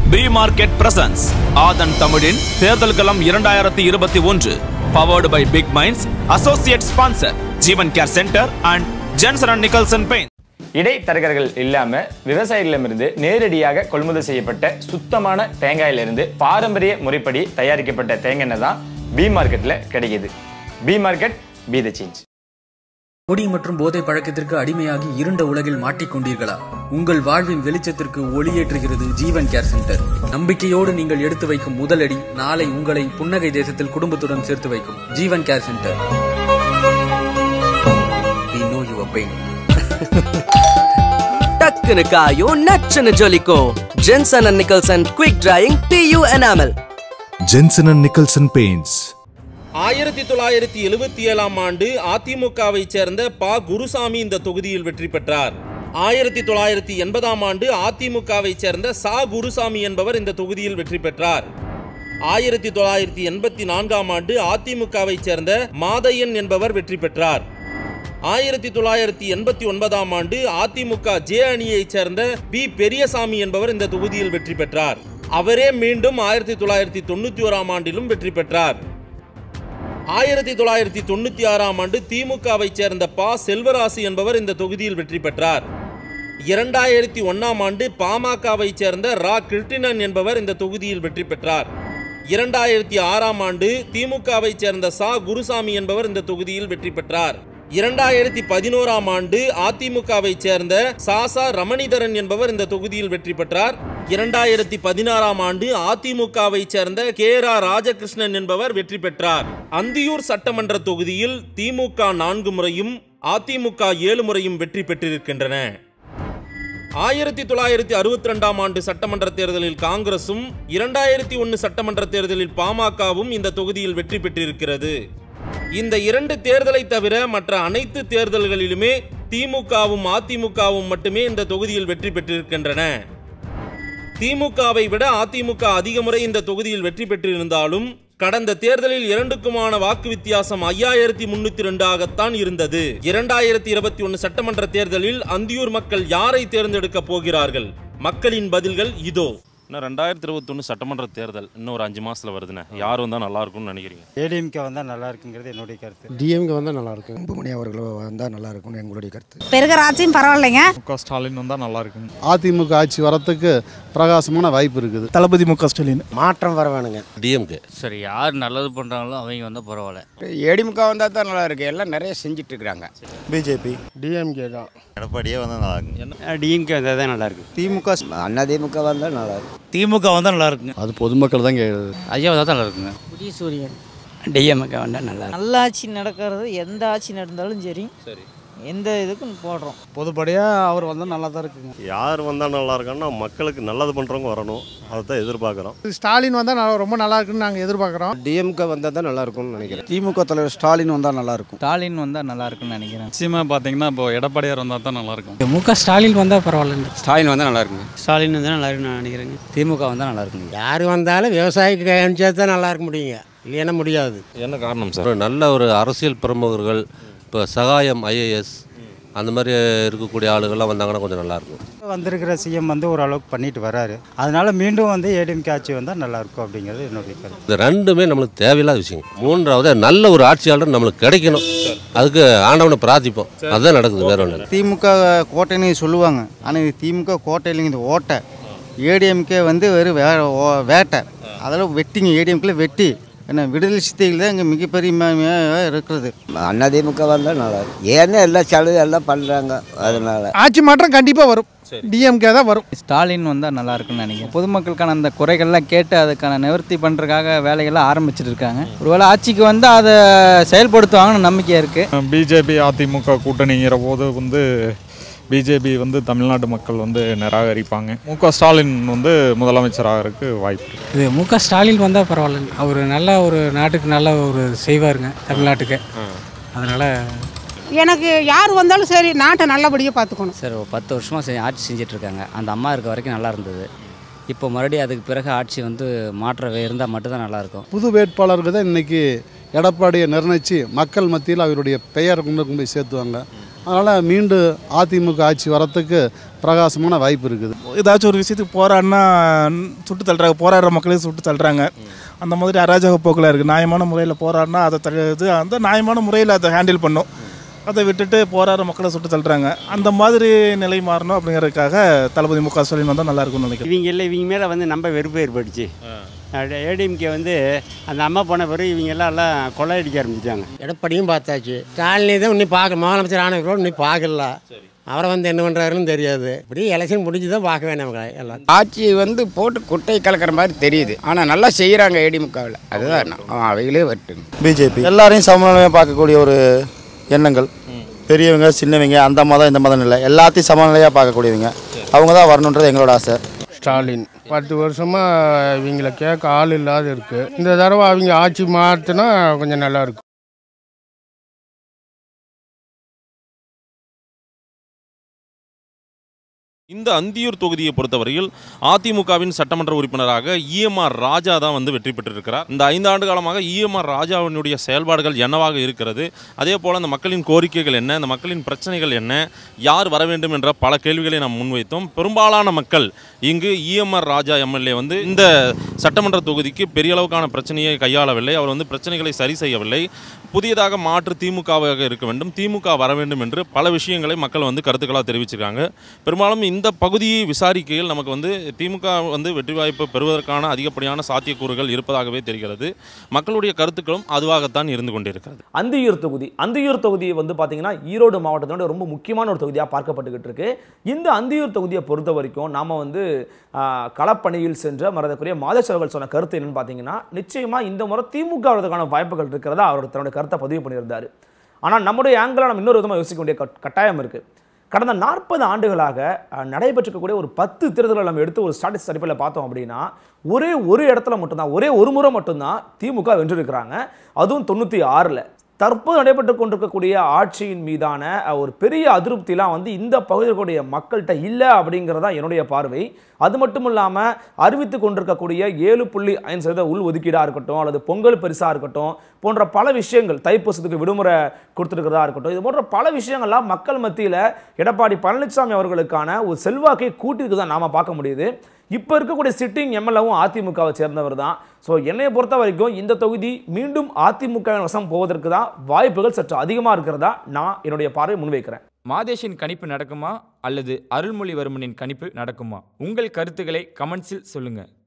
B market presence ஆதன் தமிழின் தேர்தல் களம் இரண்டாயிரத்தி இருபத்தி ஒன்று powered by big minds associate sponsor Jeevan care centre and Jenson and Nicholson paint இடைத்தரகர்கள் இல்லாம விவசாயிகளிடமிருந்து நேரடியாக கொள்முதல் செய்யப்பட்ட சுத்தமான தேங்காயிலிருந்து பாரம்பரிய முறைப்படி தயாரிக்கப்பட்ட தேங்காய் எண்ணெய் தான் பி மார்க்கெட்ல கிடைக்குது B market be the change குடி மற்றும் போதை பழக்கத்திற்கு அடிமையாகி இருண்ட உலகில் மாட்டிக்கொண்டீர்களா உங்கள் வாழ்வின் வெளிச்சத்திற்கு ஒளியேற்றுகிறது ஜீவன் கேர் சென்டர் நம்பிக்கையோடு நீங்கள் எடுத்து வைக்கும் முதலடி நாளை உங்களை புன்னகை தேசத்தில் குடும்பத்துடன் சேர்த்து வைக்கும் Jeevan care centre We know your pain. டக்குனு காயும் நச்சுன்னு ஜொலிக்கும் Jenson and Nicholson quick drying PU enamel Jensen and Nicholson Paints. ஆயிரத்தி தொள்ளாயிரத்தி எழுபத்தி ஏழாம் ஆண்டு அதிமுகவை சேர்ந்த ப குருசாமி இந்த தொகுதியில் வெற்றி பெற்றார் ஆயிரத்தி தொள்ளாயிரத்தி எண்பதாம் ஆண்டு அதிமுகவை சேர்ந்த சா குருசாமி என்பவர் இந்த தொகுதியில் வெற்றி பெற்றார் ஆயிரத்தி தொள்ளாயிரத்தி எண்பத்தி நான்காம் ஆண்டு அதிமுகவை சேர்ந்த மாதையன் என்பவர் வெற்றி பெற்றார் ஆயிரத்தி தொள்ளாயிரத்தி எண்பத்தி ஒன்பதாம் ஆண்டு அதிமுக ஜே அணியைச் சேர்ந்த பி பெரியசாமி என்பவர் இந்த தொகுதியில் வெற்றி பெற்றார் அவரே மீண்டும் ஆயிரத்தி தொள்ளாயிரத்தி தொண்ணூத்தி ஓராம் ஆண்டிலும் வெற்றி பெற்றார் ஆயிரத்தி தொள்ளாயிரத்தி தொண்ணூத்தி ஆறாம் ஆண்டு திமுகவை சேர்ந்த ப செல்வராசு என்பவர் இந்த தொகுதியில் வெற்றி பெற்றார் இரண்டாயிரத்தி ஒன்னாம் ஆண்டு பாமகவை சேர்ந்த ரா கிருட்டிணன் என்பவர் இந்த தொகுதியில் வெற்றி பெற்றார் இரண்டாயிரத்தி ஆறாம் ஆண்டு திமுகவை சேர்ந்த சா குருசாமி என்பவர் இந்த தொகுதியில் வெற்றி பெற்றார் இரண்டாயிரத்தி பதினோராம் ஆண்டு அதிமுகவை சேர்ந்த சாசா ரமணிதரன் என்பவர் இந்த தொகுதியில் வெற்றி பெற்றார் இரண்டாயிரத்தி பதினாறாம் ஆண்டு அதிமுகவை சேர்ந்த கே ரா ராஜகிருஷ்ணன் என்பவர் வெற்றி பெற்றார் அந்தியூர் சட்டமன்ற தொகுதியில் திமுக நான்கு முறையும் அதிமுக ஏழு முறையும் வெற்றி பெற்றிருக்கின்றன ஆயிரத்தி தொள்ளாயிரத்தி அறுபத்தி ரெண்டாம் ஆண்டு சட்டமன்ற தேர்தலில் காங்கிரசும் இரண்டாயிரத்தி ஒன்று சட்டமன்ற தேர்தலில் பாமகவும் இந்த தொகுதியில் வெற்றி பெற்றிருக்கிறது இந்த இரண்டு தேர்தலை தவிர மற்ற அனைத்து தேர்தல்களிலுமே திமுகவும் அதிமுகவும் மட்டுமே இந்த தொகுதியில் வெற்றி பெற்றிருக்கின்றன திமுகவை விட அதிமுக அதிக முறை இந்த தொகுதியில் வெற்றி பெற்றிருந்தாலும் கடந்த தேர்தலில் இரண்டுக்குமான வாக்கு வித்தியாசம் ஐயாயிரத்தி முன்னூத்தி ரெண்டாகத்தான் இருந்தது இரண்டாயிரத்தி இருபத்தி ஒன்னு சட்டமன்ற தேர்தலில் அந்தியூர் மக்கள் யாரை தேர்ந்தெடுக்க போகிறார்கள் மக்களின் பதில்கள் இதோ இன்னும் ரெண்டாயிரத்தி இருபத்தொன்று சட்டமன்ற தேர்தல் இன்னும் ஒரு அஞ்சு மாசத்துல வருதுண்ணே யார் வந்தால் நல்லா இருக்கும்னு நினைக்கிறீங்க ஏடிஎம்கே வந்தால் நல்லா இருக்குங்கிறது என்னுடைய கருத்து டிஎம்கே வந்தால் நல்லாயிருக்கும் அன்புமணி அவர்கள் வந்தால் நல்லா இருக்கும்னு எங்களுடைய கருத்து பெருகிற ஆட்சியும் பரவாயில்லைங்க முக ஸ்டாலின் வந்தால் நல்லா இருக்கும் அதிமுக ஆட்சி வரத்துக்கு பிரகாசமான வாய்ப்பு இருக்குது தளபதி முக ஸ்டாலின் மாற்றம் வர வேணுங்க டிஎம்கே சரி யார் நல்லது பண்ணுறாங்களோ அவங்க வந்தால் பரவாயில்ல ஏடிஎம்கே வந்தால் தான் நல்லா இருக்கு எல்லாம் நிறைய செஞ்சுட்டு இருக்கிறாங்க பிஜேபி டிஎம்கே தான் எடப்பாடியே வந்தால் நல்லா இருக்கு டிஎம்கே வந்தால் தான் நல்லா இருக்கு திமுக அண்ணா திமுக வந்தால் நல்லா இருக்கும் திமுக வந்தால் நல்லா இருக்குங்க அது பொதுமக்கள் தான் கேட்குது ஐயா வந்தால் தான் நல்லா இருக்குங்க புதிய சூரியன் டிஎம்கே வந்தால் நல்லா நல்ல ஆட்சி நடக்கிறது எந்த ஆட்சி நடந்தாலும் சரி சரி எந்த இதுக்கும் போடுறோம் பொதுப்படியாக அவர் வந்தால் நல்லா தான் இருக்குங்க யார் வந்தால் நல்லா இருக்குன்னா மக்களுக்கு நல்லது பண்ணுறவங்க வரணும் அதை தான் எதிர்பார்க்குறோம் ஸ்டாலின் வந்தால் ரொம்ப நல்லா இருக்குன்னு நாங்கள் எதிர்பார்க்குறோம் டிஎம்கே வந்தால் தான் நல்லா இருக்கும்னு நினைக்கிறேன் திமுக தலைவர் ஸ்டாலின் வந்தால் நல்லா இருக்கும் ஸ்டாலின் வந்தால் நல்லா இருக்குன்னு நினைக்கிறேன் நிச்சயமாக பார்த்தீங்கன்னா இப்போ எடப்பாடியார் வந்தால் தான் நல்லா இருக்கும் முக ஸ்டாலின் வந்தால் பரவாயில்ல ஸ்டாலின் வந்தால் நல்லா இருக்குங்க ஸ்டாலின் வந்தால் நல்லா இருக்குன்னு நான் நினைக்கிறேங்க திமுக வந்தால் நல்லா இருக்குங்க யார் வந்தாலும் விவசாயிக்கு அனுப்பிச்சா தான் நல்லா இருக்க முடியுங்க இல்லைன்னா முடியாது என்ன காரணம் சார் ஒரு நல்ல ஒரு அரசியல் பிரமுகர்கள் இப்போ சகாயம் ஐஏஎஸ் அந்த மாதிரி இருக்கக்கூடிய ஆளுகள்லாம் வந்தாங்கன்னா கொஞ்சம் நல்லாயிருக்கும் வந்திருக்கிற சிஎம் வந்து ஓரளவுக்கு பண்ணிட்டு வராரு அதனால மீண்டும் வந்து ஏடிஎம்கே ஆட்சி வந்தால் நல்லா இருக்கும் அப்படிங்கிறது என்னுடைய கருத்து இது ரெண்டுமே நம்மளுக்கு தேவையில்லாத விஷயம் மூன்றாவது நல்ல ஒரு ஆட்சியாளர் நம்மளுக்கு கிடைக்கணும் அதுக்கு ஆண்டவனை பிரார்த்திப்போம் அதுதான் நடக்குது வேற ஒன்று திமுக கோட்டைன்னு சொல்லுவாங்க ஆனால் இது திமுக கோட்டை இல்லைங்க இது ஓட்டை ஏடிஎம்கே வந்து வெறும் வே ஓ- வேட்டை அதெல்லாம் வெட்டிங்க ஏடிஎம்கேல வெட்டி என்ன விடுதலை சித்தைகள் தான் இங்கே மிகப்பெரிய ம- இருக்கிறது அண்ணா திமுக வந்தால் நல்லா இருக்கும் ஏன்னா எல்லா சலுகை எல்லாம் பண்ணுறாங்க அதனால ஆட்சி மாற்றம் கண்டிப்பாக வரும் டிஎம்கே தான் வரும் ஸ்டாலின் வந்தால் நல்லா இருக்குன்னு நினைக்கிறேன் பொதுமக்களுக்கான அந்த குறைகள்லாம் கேட்டு அதுக்கான நிவர்த்தி பண்ணுறதுக்காக வேலைகள்லாம் ஆரம்பிச்சிட்டு இருக்காங்க ஒருவேளை ஆட்சிக்கு வந்து அதை செயல்படுத்துவாங்கன்னு நம்பிக்கையாக இருக்குது பிஜேபி அதிமுக கூட்டணிங்கிற போது வந்து பிஜேபி வந்து தமிழ்நாட்டு மக்கள் வந்து நிராகரிப்பாங்க முக ஸ்டாலின் வந்து முதலமைச்சராகிறதுக்கு வாய்ப்பு இருக்கு இது மு க ஸ்டாலின் வந்தால் பரவாயில்ல அவர் நல்ல ஒரு நாட்டுக்கு நல்ல ஒரு செய்வாருங்க தமிழ்நாட்டுக்கு அதனால் எனக்கு யார் வந்தாலும் சரி நாட்டை நல்லபடியாக பார்த்துக்கணும் சார் ஒரு பத்து வருஷமாக செ ஆட்சி செஞ்சிட்ருக்காங்க அந்த அம்மா இருக்க வரைக்கும் நல்லா இருந்தது இப்போ மறுபடியும் அதுக்கு பிறகு ஆட்சி வந்து மாற்றம் இருந்தால் மட்டும்தான் நல்லாயிருக்கும் புது வேட்பாளருக்கு தான் இன்னைக்கு எடப்பாடியை நிர்ணயித்து மக்கள் மத்தியில் அவருடைய பெயர் கொண்டு கொண்டு போய் சேர்த்துவாங்க அதனால் மீண்டும் அதிமுக ஆட்சி வரத்துக்கு பிரகாசமான வாய்ப்பு இருக்குது ஏதாச்சும் ஒரு விஷயத்துக்கு போராடினா சுட்டு தள்ளுறாங்க போராடுற மக்களையும் சுட்டு தள்ளுறாங்க அந்த மாதிரி அராஜக போக்கில் இருக்குது நியாயமான முறையில் போராடினா அதை தடு இது அந்த நியாயமான முறையில் அதை ஹேண்டில் பண்ணும் அதை விட்டுட்டு போராடுற மக்களை சுட்டு தள்ளுறாங்க அந்த மாதிரி நிலை மாறணும் அப்படிங்கிறதுக்காக தளபதி மு க ஸ்டாலின் வந்தால் நல்லா இருக்கும்னு நினைக்கிறேன் இவங்க இல்லை இவங்க மேலே வந்து நம்ம வெறுப்பு ஏற்பட்டுச்சு ஏடிஎம்கே வந்து அந்த அம்மா போன பிறகு இவங்க எல்லாம் எல்லாம் கொள்ளையடிக்க ஆரம்பிச்சிட்டாங்க எடப்பாடியும் பார்த்தாச்சு ஸ்டாலினி தான் இன்னும் பார்க்க முதலமைச்சர் ஆனவரோடு இன்னும் பார்க்கல அவரை வந்து என்ன பண்ணுறாருன்னு தெரியாது இப்படி எலெக்ஷன் முடிஞ்சு தான் பார்க்க வேணும் அவங்க எல்லாம் ஆட்சி வந்து போட்டு குட்டை கலக்கிற மாதிரி தெரியுது ஆனால் நல்லா செய்கிறாங்க ஏடிமுகவில் அதுதான் நான். அவைகளே வரட்டும் பிஜேபி எல்லாரையும் சமநிலையாக பார்க்கக்கூடிய ஒரு எண்ணங்கள் பெரியவங்க சின்னவங்க அந்த மதம் இந்த மதம் இல்லை எல்லாத்தையும் சமநிலையாக பார்க்கக்கூடியவங்க அவங்க தான் வரணுன்றது எங்களோட ஆசை ஸ்டாலின் பத்து வருஷமாக இவங்கள கேட்க ஆள் இல்லாத இருக்குது இந்த தடவை அவங்க ஆட்சி மாற்றினா கொஞ்சம் நல்லா இருக்கும் இந்த அந்தியூர் தொகுதியை பொறுத்தவரையில் அதிமுகவின் சட்டமன்ற உறுப்பினராக இஎம்ஆர் ராஜா தான் வந்து வெற்றி பெற்றிருக்கிறார் இந்த ஐந்து ஆண்டு காலமாக இஎம்ஆர் ராஜாவினுடைய செயல்பாடுகள் என்னவாக இருக்கிறது அதே போல் அந்த மக்களின் கோரிக்கைகள் என்ன அந்த மக்களின் பிரச்சனைகள் என்ன யார் வர வேண்டும் என்ற பல கேள்விகளை நாம் முன்வைத்தோம் பெரும்பாலான மக்கள் இங்கு இஎம்ஆர் ராஜா எம்எல்ஏ வந்து இந்த சட்டமன்ற தொகுதிக்கு பெரிய அளவுக்கான பிரச்சனையை கையாளவில்லை அவர் வந்து பிரச்சனைகளை சரி செய்யவில்லை புதியதாக மாற்று திமுகவாக இருக்க வேண்டும் திமுக வர வேண்டும் என்று பல விஷயங்களை மக்கள் வந்து கருத்துக்களாக தெரிவிச்சிருக்காங்க பெரும்பாலும் இந்த பகுதியை விசாரிக்கையில் நமக்கு வந்து திமுக வந்து வெற்றி வாய்ப்பு பெறுவதற்கான அதிகப்படியான சாத்தியக்கூறுகள் இருப்பதாகவே தெரிகிறது மக்களுடைய கருத்துக்களும் அதுவாகத்தான் இருந்து கொண்டிருக்கிறது அந்தியூர் தொகுதி அந்தியூர் தொகுதி வந்து பார்த்தீங்கன்னா ஈரோடு மாவட்டத்தோட ரொம்ப முக்கியமான ஒரு தொகுதியாக பார்க்கப்பட்டுக்கிட்டு இருக்கு இந்த அந்தியூர் தொகுதியை பொறுத்த வரைக்கும் நாம வந்து ஆ, களப்பணியில் சென்ற மரதக்குரிய மாதேஸ்வரர்கள் சொன்ன கருத்து என்னன்னு பார்த்தீங்கன்னா நிச்சயமாக இந்த முறை திமுக வரதுக்கான வாய்ப்புகள் இருக்கிறதா அவர் தன்னுடைய கருத்தை பதிவு பண்ணியிருந்தார் ஆனால் நம்முடைய ஆங்கில நம்ம இன்னொரு விதமாக யோசிக்க வேண்டிய கட்- கட்டாயம் இருக்குது கடந்த நாற்பது ஆண்டுகளாக அஹ், நடைபெற்றிருக்கக்கூடிய ஒரு பத்து தேர்தல்களை நம்ம எடுத்து ஒரு ஸ்டாட்டிஸ்டிக்ஸ் அடிப்படையில் பார்த்தோம் அப்படின்னா ஒரே ஒரு இடத்துல மட்டும்தான் ஒரே ஒரு முறை மட்டும்தான் திமுக வென்றிருக்கிறாங்க அதுவும் தொண்ணூற்றி ஆறில் தற்போது நடைபெற்று கொண்டிருக்கக்கூடிய ஆட்சியின் மீதான அஹ், ஒரு பெரிய அதிருப்திலாம் வந்து இந்த பகுதிகளுடைய மக்கள்கிட்ட இல்லை அப்படிங்கிறதா என்னுடைய பார்வை அது மட்டும் இல்லாமல் அறிவித்து கொண்டிருக்கக்கூடிய ஏழு புள்ளி ஐந்து சதவீத உள் ஒதுக்கீடாக இருக்கட்டும் அல்லது பொங்கல் பரிசாக இருக்கட்டும் போன்ற பல விஷயங்கள் தைப்பூசத்துக்கு விடுமுறை கொடுத்துருக்கிறதா இருக்கட்டும் இது போன்ற பல விஷயங்கள்லாம் மக்கள் மத்தியில் எடப்பாடி பழனிசாமி அவர்களுக்கான ஒரு செல்வாக்கை கூட்டிருக்கு தான் நாம் பார்க்க முடியுது இப்போ இருக்கக்கூடிய சிட்டிங் எம்எல்ஏவும் அதிமுகவை சேர்ந்தவர் தான் ஸோ என்னைய பொறுத்த வரைக்கும் இந்த தொகுதி மீண்டும் அதிமுக வசம் போவதற்கு தான் வாய்ப்புகள் சற்று அதிகமாக இருக்கிறதா நான் என்னுடைய பார்வை முன்வைக்கிறேன் மாதேஷின் கணிப்பு நடக்குமா அல்லது அருள்மொழிவர்மனின் கணிப்பு நடக்குமா உங்கள் கருத்துக்களை கமெண்ட்ஸில் சொல்லுங்கள்